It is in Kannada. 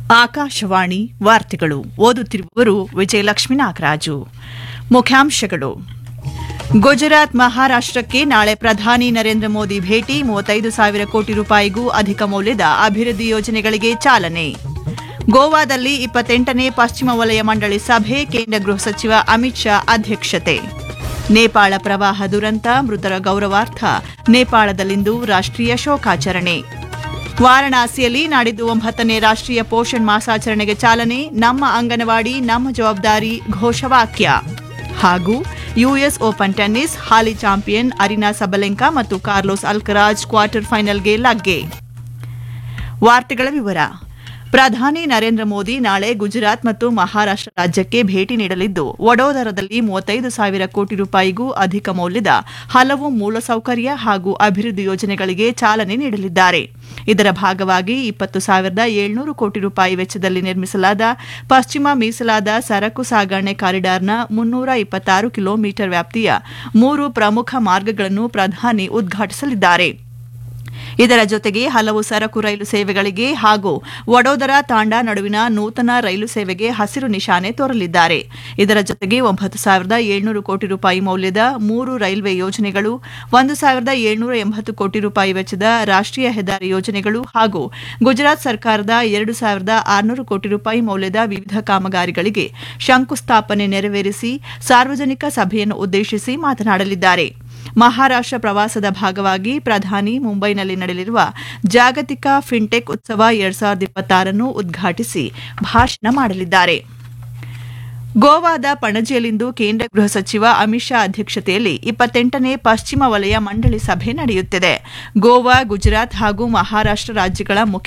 ಆಕಾಶವಾಣಿ ವಾರ್ತೆಗಳು ಓದುತ್ತಿರುವವರು ವಿಜಯಲಕ್ಷ್ಮಿ ನಾಗರಾಜು ಮುಖ್ಯಾಂಶಗಳು ಗುಜರಾತ್ ಮಹಾರಾಷ್ಟಕ್ಕೆ ನಾಳೆ ಪ್ರಧಾನಿ ನರೇಂದ್ರ ಮೋದಿ ಭೇಟಿ ಮೂವತ್ತೈದು ಸಾವಿರ ಕೋಟಿ ರೂಪಾಯಿಗೂ ಅಧಿಕ ಮೌಲ್ಯದ ಅಭಿವೃದ್ಧಿ ಯೋಜನೆಗಳಿಗೆ ಚಾಲನೆ ಗೋವಾದಲ್ಲಿ ಇಪ್ಪತ್ತೆಂಟನೇ ಪಶ್ಚಿಮ ವಲಯ ಮಂಡಳಿ ಸಭೆ ಕೇಂದ್ರ ಗೃಹ ಸಚಿವ ಅಮಿತ್ ಶಾ ಅಧ್ಯಕ್ಷತೆ ನೇಪಾಳ ಪ್ರವಾಹ ದುರಂತ ಮೃತರ ಗೌರವಾರ್ಥ ನೇಪಾಳದಲ್ಲಿಂದು ರಾಷ್ಟ್ರೀಯ ಶೋಕಾಚರಣೆ ವಾರಣಾಸಿಯಲ್ಲಿ ನಾಡಿದ್ದು ಒಂಬತ್ತನೇ ರಾಷ್ಟ್ರೀಯ ಪೋಷಣ್ ಮಾಸಾಚರಣೆಗೆ ಚಾಲನೆ ನಮ್ಮ ಅಂಗನವಾಡಿ ನಮ್ಮ ಜವಾಬ್ದಾರಿ ಘೋಷವಾಕ್ಯ ಹಾಗೂ ಯುಎಸ್ ಓಪನ್ ಟೆನ್ನಿಸ್ ಹಾಲಿ ಚಾಂಪಿಯನ್ ಅರಿನಾ ಸಬಲೆಂಕಾ ಮತ್ತು ಕಾರ್ಲೋಸ್ ಅಲ್ಕರಾಜ್ ಕ್ವಾರ್ಟರ್ ಫೈನಲ್ಗೆ ಲಗ್ಗೆ ವಾರ್ತೆಗಳ ವಿವರ ಪ್ರಧಾನಿ ನರೇಂದ್ರ ಮೋದಿ ನಾಳೆ ಗುಜರಾತ್ ಮತ್ತು ಮಹಾರಾಷ್ಟ್ರ ರಾಜ್ಯಕ್ಕೆ ಭೇಟಿ ನೀಡಲಿದ್ದು ವಡೋದರದಲ್ಲಿ ಮೂವತ್ತೈದು ಸಾವಿರ ಕೋಟಿ ರೂಪಾಯಿಗೂ ಅಧಿಕ ಮೌಲ್ಯದ ಹಲವು ಮೂಲಸೌಕರ್ಯ ಹಾಗೂ ಅಭಿವೃದ್ಧಿ ಯೋಜನೆಗಳಿಗೆ ಚಾಲನೆ ನೀಡಲಿದ್ದಾರೆ ಇದರ ಭಾಗವಾಗಿ ಇಪ್ಪತ್ತು ಸಾವಿರದ ಏಳ್ನೂರು ಕೋಟಿ ರೂಪಾಯಿ ವೆಚ್ಚದಲ್ಲಿ ನಿರ್ಮಿಸಲಾದ ಪಶ್ಚಿಮ ಮೀಸಲಾದ ಸರಕು ಸಾಗಣೆ ಕಾರಿಡಾರ್ನ ಮುನ್ನೂರ ಇಪ್ಪತ್ತಾರು ಕಿಲೋಮೀಟರ್ ವ್ಯಾಪ್ತಿಯ ಮೂರು ಪ್ರಮುಖ ಮಾರ್ಗಗಳನ್ನು ಪ್ರಧಾನಿ ಉದ್ಘಾಟಿಸಲಿದ್ದಾರೆ ಇದರ ಜೊತೆಗೆ ಹಲವು ಸರಕು ರೈಲು ಸೇವೆಗಳಿಗೆ ಹಾಗೂ ವಡೋದರ ತಾಂಡಾ ನಡುವಿನ ನೂತನ ರೈಲು ಸೇವೆಗೆ ಹಸಿರು ನಿಶಾನೆ ತೋರಲಿದ್ದಾರೆ ಇದರ ಜೊತೆಗೆ ಒಂಬತ್ತು ಸಾವಿರದ ಏಳ್ನೂರು ಕೋಟಿ ರೂಪಾಯಿ ಮೌಲ್ಯದ ಮೂರು ರೈಲ್ವೆ ಯೋಜನೆಗಳು ಒಂದು ಸಾವಿರದ ಏಳ್ನೂರ ಎಂಬತ್ತು ಕೋಟಿ ರೂಪಾಯಿ ವೆಚ್ಚದ ರಾಷ್ಟ್ರೀಯ ಹೆದ್ದಾರಿ ಯೋಜನೆಗಳು ಹಾಗೂ ಗುಜರಾತ್ ಸರ್ಕಾರದ ಎರಡು ಸಾವಿರದ ಆರುನೂರು ಕೋಟಿ ರೂಪಾಯಿ ಮೌಲ್ಯದ ವಿವಿಧ ಕಾಮಗಾರಿಗಳಿಗೆ ಶಂಕುಸ್ಥಾಪನೆ ನೆರವೇರಿಸಿ ಸಾರ್ವಜನಿಕ ಸಭೆಯನ್ನು ಉದ್ದೇಶಿಸಿ ಮಾತನಾಡಲಿದ್ದಾರೆ ಮಹಾರಾಷ್ಟ್ರ ಪ್ರವಾಸದ ಭಾಗವಾಗಿ ಪ್ರಧಾನಿ ಮುಂಬೈನಲ್ಲಿ ನಡೆಯಲಿರುವ ಜಾಗತಿಕ ಫಿನ್ಟೆಕ್ ಉತ್ಸವ ಎರಡ್ ಸಾವಿರದ ಇಪ್ಪತ್ತಾರನ್ನು ಉದ್ಘಾಟಿಸಿ ಭಾಷಣ ಮಾಡಲಿದ್ದಾರೆ ಗೋವಾದ ಪಣಜಿಯಲ್ಲಿಂದು ಕೇಂದ್ರ ಗೃಹ ಸಚಿವ ಅಮಿತ್ ಶಾ ಅಧ್ಯಕ್ಷತೆಯಲ್ಲಿ ಇಪ್ಪತ್ತೆಂಟನೇ ಪಶ್ಚಿಮ ವಲಯ ಮಂಡಳಿ ಸಭೆ ನಡೆಯುತ್ತಿದೆ ಗೋವಾ ಗುಜರಾತ್ ಹಾಗೂ ಮಹಾರಾಷ್ಟ್ರ ರಾಜ್ಯಗಳ ಮುಖ್ಯ